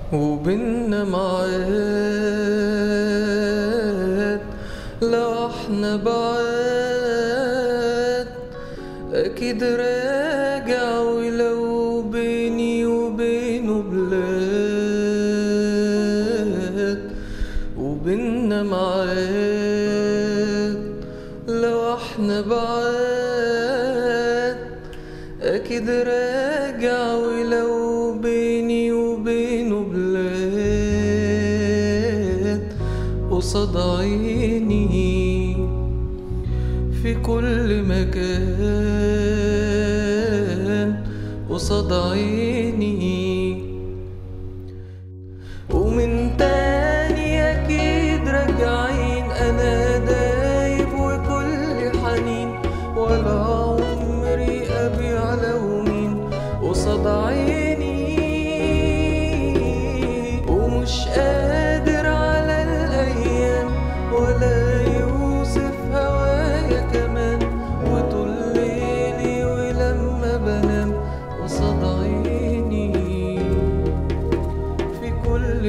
وبيننا معاد لو احنا بعاد اكيد راجع ولو بيني وبينه بلاد وبيننا معاد لو احنا بعاد اكيد راجع ولو بيني وبينه بلاد قصاد عيني في كل مكان قصاد عيني ومن تاني أكيد راجعين أنا دايب وكل حنين ولا عمري أبيع لو مين قصاد عيني ومش قادر على الأيام ولا يوصف هوايا كمان وطول ليلي ولما بنام قصاد عيني في كل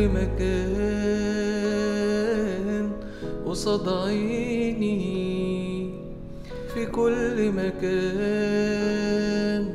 مكان قصاد عيني في كل مكان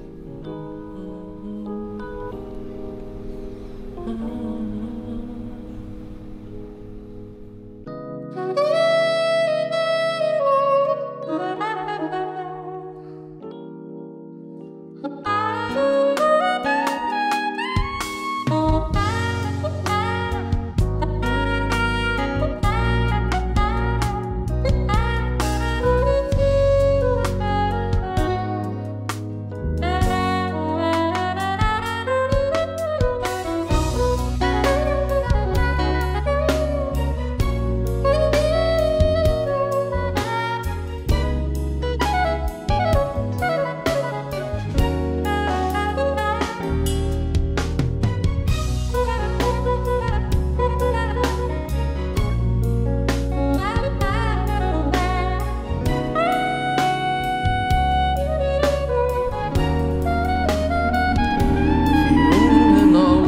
يوم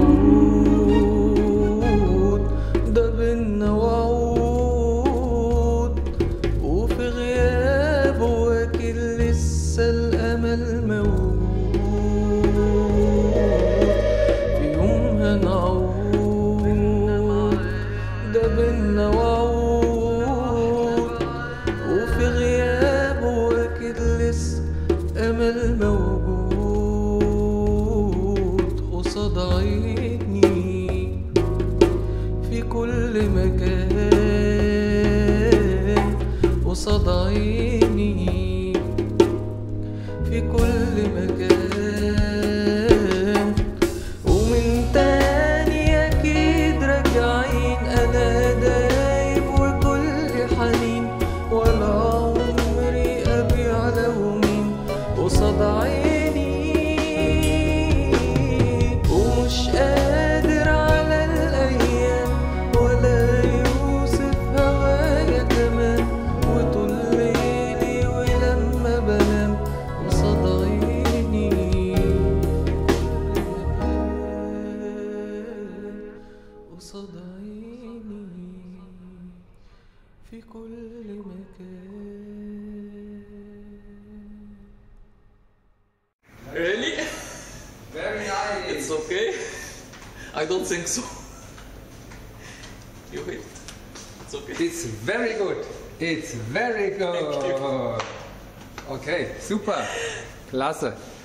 نعود ده بينا وعود وفي غيابه واكل لسه الامل موجود في يوم هنعود ده بينا وعود وفي غيابه واكد لسه امل موجود قصاد عيني في كل مكان قصاد عيني في كل مكان ومن تاني أكيد راجعين أنا دايب وكل حنين ولا عمري أبيع لو مين قصاد عيني ومش قادر على الأيام ولا يوصف هوايا كمان وطول ليلي ولما بنام قصاد عيني قصاد عيني في كل مكان Really? Very nice. It's okay? I don't think so. You hit. It's okay. It's very good. It's very good. Okay, super. Klasse.